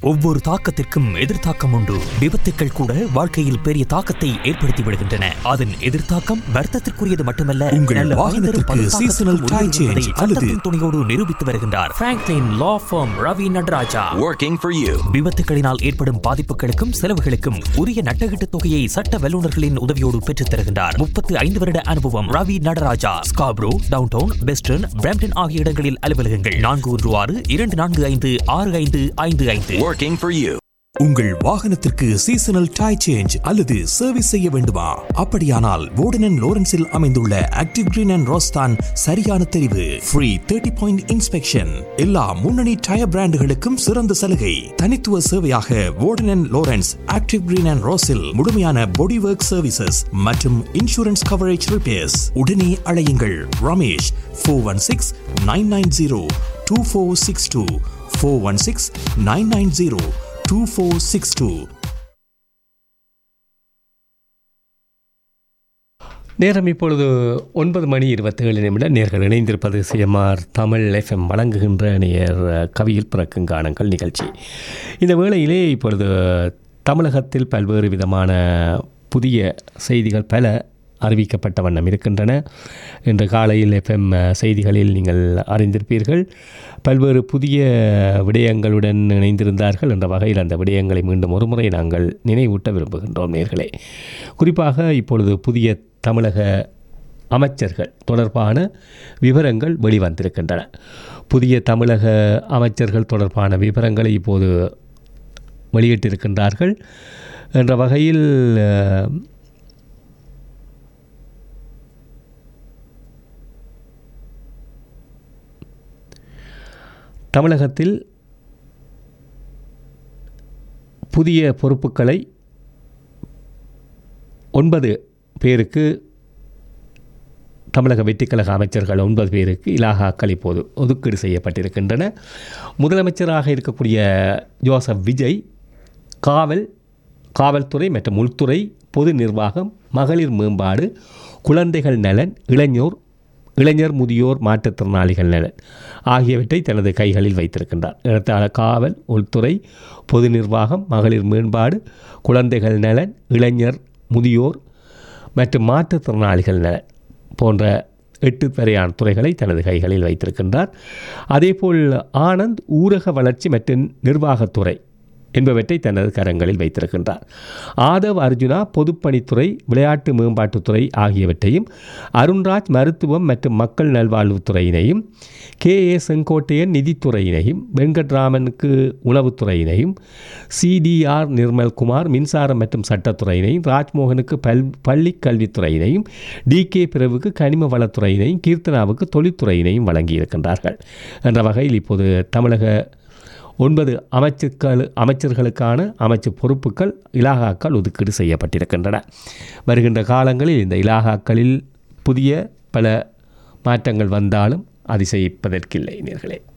ஒவ்வொரு தாக்கத்திற்கும் எதிர்த்தாக்கம் உண்டு விபத்துக்கள் கூட வாழ்க்கையில் பெரிய தாக்கத்தை ஏற்படுத்தி விடுகின்றன அதன் எதிர்த்தாக்கம் வர்த்தத்திற்குரியது மட்டுமல்ல உங்கள் நல்ல வாகனத்திற்கு பல seasonal தாக்கத்திற்கும் tire உரியது என்பதை change அல்லது- சட்டத்தின் துணையோடு நிரூபித்து வருகின்றார் Franklin law firm Ravi Nataraja Working for you. விபத்துகளினால் ஏற்படும் பாதிப்புகளுக்கும் செலவுகளுக்கும் உரிய நட்டகீட்டு தொகையை சட்ட வல்லுநர்களின் உதவியோடு பெற்றுத் தருகின்றார் முப்பத்து ஐந்து வருட அனுபவம் Ravi Nataraja Scarborough downtown western Brampton ஆகிய இடங்களில் அலுவலகங்கள் நான்கு ஒன்று ஆறு இரண்டு நான்கு ஐந்து ஆறு ஐந்து ஐந்து ஐந்து Working for you. உங்கள் வாகனத்திற்கு சீசனல் டை சேஞ்ச் அல்லது சர்வீஸ் செய்ய வேண்டுமா அப்படியானால் வோர்டன் லோரன்ஸில் அமைந்துள்ள ஆக்டிவ் கிரீன் அண்ட் ரோஸ்தான் சரியான தெரிவு ஃப்ரீ தேர்ட்டி பாயிண்ட் இன்ஸ்பெக்ஷன் எல்லா முன்னணி டயர் பிராண்டுகளுக்கும் சிறந்த சலுகை தனித்துவ சேவையாக Warden Lawrence active green and ரோஸில் முழுமையான பாடி ஒர்க் சர்வீசஸ் மற்றும் இன்சூரன்ஸ் கவரேஜ் ரிப்பேர்ஸ் உடனே அழையுங்கள் Ramesh four one six nine nine zero two four six two four one six nine nine zero 2462. நேரம் இப்பொழுது ஒன்பது மணி இருபத்தேழு நிமிடம் நேர்கள் இணைந்திருப்பது சிஎம்ஆர் தமிழ் எஃப்எம் வழங்குகின்ற நேர் கவியில் பிறக்கும் காணுங்கள் நிகழ்ச்சி இந்த வேளையிலே இப்பொழுது தமிழகத்தில் பல்வேறு விதமான புதிய செய்திகள் பல அறிவிக்கப்பட்ட வண்ணம் இருக்கின்றன இன்று காலையில் எஃப்எம் செய்திகளில் நீங்கள் அறிந்திருப்பீர்கள் பல்வேறு புதிய விடயங்களுடன் இணைந்திருந்தார்கள் என்ற வகையில் அந்த விடயங்களை மீண்டும் ஒருமுறை நாங்கள் நினைவூட்ட விரும்புகின்றோம் நேர்களே குறிப்பாக இப்பொழுது புதிய தமிழக அமைச்சர்கள் தொடர்பான விவரங்கள் வெளிவந்திருக்கின்றன புதிய தமிழக அமைச்சர்கள் தொடர்பான விவரங்களை இப்போது வெளியிட்டிருக்கின்றார்கள் என்ற வகையில் அஹ், தமிழகத்தில் புதிய பொறுப்புகளை ஒன்பது பேருக்கு தமிழக வெற்றிக்கழக அமைச்சர்கள் ஒன்பது பேருக்கு இலாகாக்கள் இப்போது ஒதுக்கீடு செய்யப்பட்டிருக்கின்றன முதலமைச்சராக இருக்கக்கூடிய ஜோசப் விஜய் காவல் காவல்துறை மற்றும் உள்துறை பொது நிர்வாகம் மகளிர் மேம்பாடு குழந்தைகள் நலன் இளைஞர் இளைஞர் முதியோர் மாற்றுத்திறனாளிகள் நலன் ஆகியவற்றை தனது கைகளில் வைத்திருக்கின்றார் ஏறத்தாழ காவல் உள்துறை பொது நிர்வாகம் மகளிர் மேம்பாடு குழந்தைகள் நலன் இளைஞர் முதியோர் மற்றும் மாற்றுத்திறனாளிகள் நலன் போன்ற எட்டு வரையான துறைகளை தனது கைகளில் வைத்திருக்கின்றார் அதேபோல் ஆனந்த் ஊரக வளர்ச்சி மற்றும் நிர்வாகத்துறை என்பவற்றை தனது கரங்களில் வைத்திருக்கின்றார் ஆதவ் அர்ஜுனா பொதுப்பணித்துறை விளையாட்டு மேம்பாட்டுத்துறை ஆகியவற்றையும் அருண்ராஜ் மருத்துவம் மற்றும் மக்கள் நல்வாழ்வுத்துறையினையும் கே ஏ செங்கோட்டையன் நிதித்துறையினையும் வெங்கட்ராமனுக்கு உணவுத்துறையினையும் சிடிஆர் நிர்மல்குமார் மின்சாரம் மற்றும் சட்டத்துறையினையும் ராஜ்மோகனுக்கு பல் பள்ளி கல்வித்துறையினையும் டி கே பிரவுக்கு கனிம வளத்துறையினையும் கீர்த்தனாவுக்கு தொழில்துறையினையும் வழங்கியிருக்கின்றார்கள் என்ற வகையில் இப்போது தமிழக ஒன்பது அமைச்சர்கள் அமைச்சர்களுக்கான அமைச்சு பொறுப்புகள் இலாகாக்கள் ஒதுக்கீடு செய்யப்பட்டிருக்கின்றன வருகின்ற காலங்களில் இந்த இலாகாக்களில் புதிய பல மாற்றங்கள் வந்தாலும் அதிசயிப்பதற்கில்லை நேர்களே